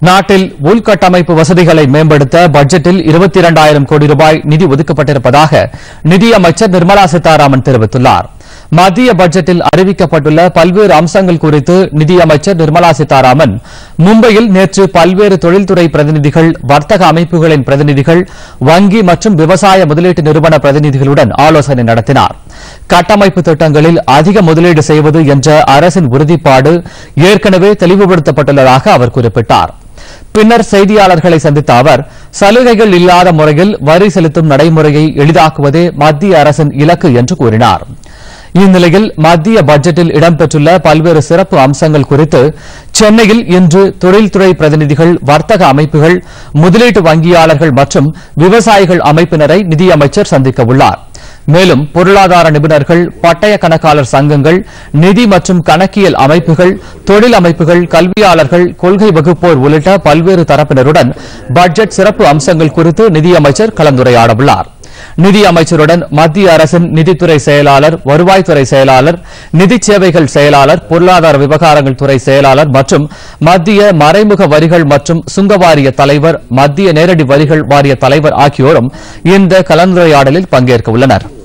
நாட்டில் உள்கட்டமைப்பு வசதிகளை மேம்படுத்த பட்ஜெட்டில் இருபத்தி இரண்டாயிரம் கோடி ரூபாய் நிதி ஒதுக்கப்பட்டிருப்பதாக நிதியமைச்சர் நிர்மலா சீதாராமன் தெரிவித்துள்ளார் மத்திய பட்ஜெட்டில் அறிவிக்கப்பட்டுள்ள பல்வேறு அம்சங்கள் குறித்து நிதியமைச்சர் நிர்மலா சீதாராமன் மும்பையில் நேற்று பல்வேறு தொழில்துறை பிரதிநிதிகள் வர்த்தக அமைப்புகளின் பிரதிநிதிகள் வங்கி மற்றும் விவசாய முதலீட்டு நிறுவன பிரதிநிதிகளுடன் ஆலோசனை நடத்தினார் கட்டமைப்பு திட்டங்களில் அதிக முதலீடு செய்வது என்ற அரசின் உறுதிப்பாடு ஏற்கனவே தெளிவுபடுத்தப்பட்டுள்ளதாக அவர் குறிப்பிட்டார் பின்னர் செய்தியாளர்களை சந்தித்த அவர் சலுகைகள் இல்லாத முறையில் வரி செலுத்தும் நடைமுறையை எளிதாக்குவதே மத்திய அரசின் இலக்கு என்று கூறினார் இந்நிலையில் மத்திய பட்ஜெட்டில் இடம்பெற்றுள்ள பல்வேறு சிறப்பு அம்சங்கள் குறித்து சென்னையில் இன்று தொழில்துறை பிரதிநிதிகள் வர்த்தக அமைப்புகள் முதலீட்டு வங்கியாளர்கள் மற்றும் விவசாயிகள் அமைப்பினரை நிதியமைச்சர் சந்திக்க உள்ளார் மேலும் பொருளாதார நிபுணர்கள் பட்டய கணக்காளர் சங்கங்கள் நிதி மற்றும் கணக்கியல் அமைப்புகள் தொழில் அமைப்புகள் கல்வியாளர்கள் கொள்கை வகுப்போர் உள்ளிட்ட பல்வேறு தரப்பினருடன் பட்ஜெட் சிறப்பு அம்சங்கள் குறித்து நிதியமைச்சர் கலந்துரையாடவுள்ளார் நிதியமைச்சருடன் மத்திய அரசின் நிதித்துறை செயலாளர் வருவாய்த்துறை செயலாளர் நிதி சேவைகள் செயலாளர் பொருளாதார விவகாரங்கள் துறை செயலாளர் மற்றும் மத்திய மறைமுக வரிகள் மற்றும் சுங்க வாரிய தலைவர் மத்திய நேரடி வரிகள் வாரிய தலைவர் ஆகியோரும் இந்த கலந்துரையாடலில் பங்கேற்க உள்ளனர்